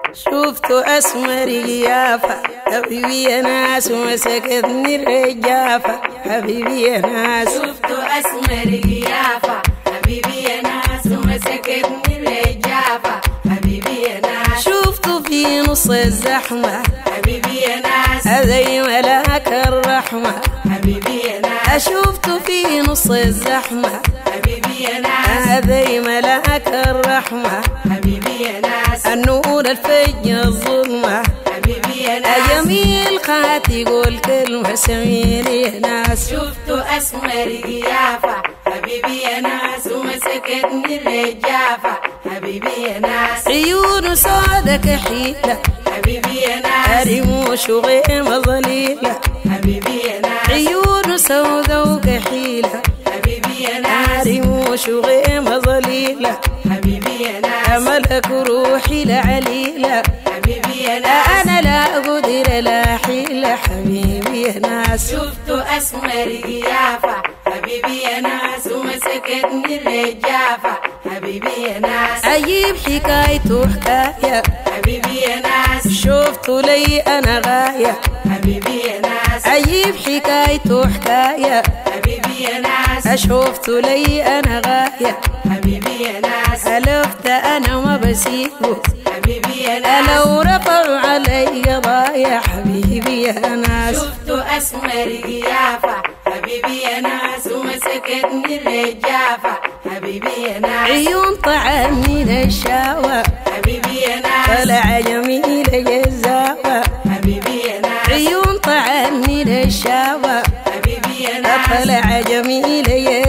شفت أسمر قيافة حبيبي يا ناس ومسكتني الرجافة حبيبي يا ناس شفت أسمر قيافة حبيبي يا ناس ومسكتني الرجافة حبيبي يا ناس شفت في نص الزحمة حبيبي يا ناس هذي ملاك الرحمة حبيبي يا ناس شفت في نص الزحمة حبيبي يا ناس هذي ملاك الرحمة حبيبي يا ناس النور الفج الظلمة حبيبي يا يا ناس جميل خات يقول كلمة سمير يا ناس شفت أسمر قيافة حبيبي يا ناس ومسكتني الرجافة حبيبي يا ناس عيون سودك حيلة حبيبي يا ناس رموش وغيمة ظليلة حبيبي يا ناس عيون سودة وكحيلة حبيبي يا ناس رموش وغيمة ظليلة حبيبي يا ناس ملك روحي لعليلة حبيبي يا ناس أنا لا قدر لا حيلة حبيبي يا ناس شفت أسمر قيافة حبيبي يا ناس ومسكتني الرجافة حبيبي يا ناس أجيب حكايته حكاية حبيبي يا ناس شفت لي أنا غاية حبيبي يا ناس أجيب حكايته حكاية حبيبي يا ناس شفت لي أنا غاية حبيبي يا ناس حلفت أنا ما بسيبه حبيبي يا ناس لو رفعوا علي قضايا حبيبي يا ناس شفت أسمر قيافة حبيبي يا ناس ومسكتني الرجافة حبيبي يا ناس عيون طعمي الشاوى حبيبي يا ناس طلع جميل جزاوة حبيبي يا ناس عيون طعمي الشاوى حبيبي يا ناس طلع جميل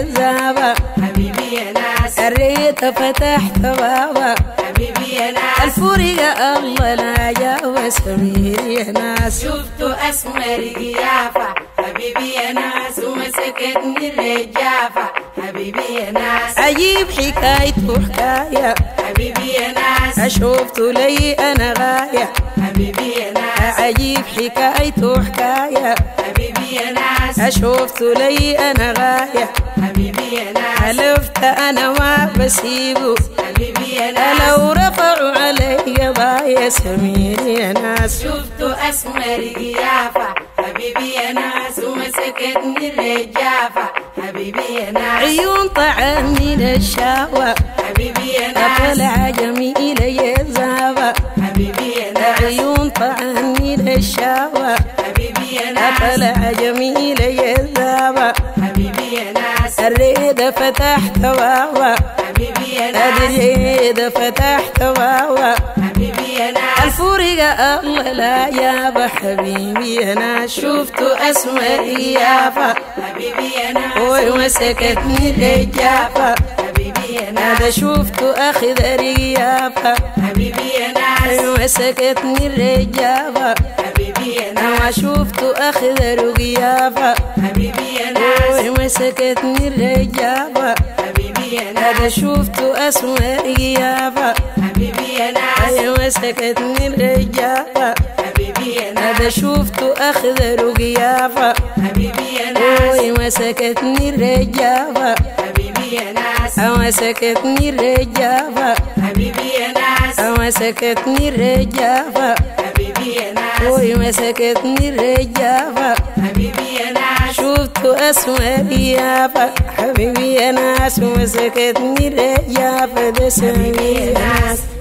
جزاوة حبيبي يا ناس الريت فتحت بابا حبيبي يا ناس الفرق الله لا جاوى سمير يا ناس شفت أسمر قيافة حبيبي يا ناس ومسكتني الرجافة حبيبي يا ناس أجيب حكايته حكاية حبيبي يا ناس شفت لي أنا غاية حبيبي يا ناس أجيب حكايته حكاية حبيبي يا ناس شفت لي أنا غاية حبيبي يا ناس حلفت أنا ما بسيبه حبيبي يا ناس لو رفعوا علي قضايا سمير يا ناس شفت أسمر قيافة حبيبي يا ناس ومسكتني الرجافة حبيبي يا ناس عيون طعمي للشاوى حبيبي يا ناس طلع جميلة يا زابة حبيبي يا ناس عيون طعمي للشاوى حبيبي يا ناس طلع جميلة يا زابة حبيبي يا ناس الريد فتحت بابا حبيبي يا ناس الريد فتحت بابا حبيبي يا ناس الفرق الله لا يابا حبيبي انا شفت اسمر يافا حبيبي يا ناس ومسكتني الرجافة حبيبي يا ناس هذا شفت اخذ ريافة حبيبي يا ناس ومسكتني الرجافة حبيبي يا ما ناس شفت اخذ رقيافة حبيبي يا ناس ومسكتني الرجافة حبيبي يا هذا ناس شفت اسمر يافا حبيبي يا ناس ومسكتني الرجافة حبيبي يا ناس هذا شفت اخذ رقيافة حبيبي يا ناس ومسكتني الرجافة حبيبي يا ناس مسكتني الرجافة حبيبي يا ناس مسكتني الرجافة حبيبي يا ناس ومسكتني الرجافة حبيبي يا ناس شفت اسمر يافا حبيبي يا ناس ومسكتني الرجافة ده حبيبي يا سمير ناس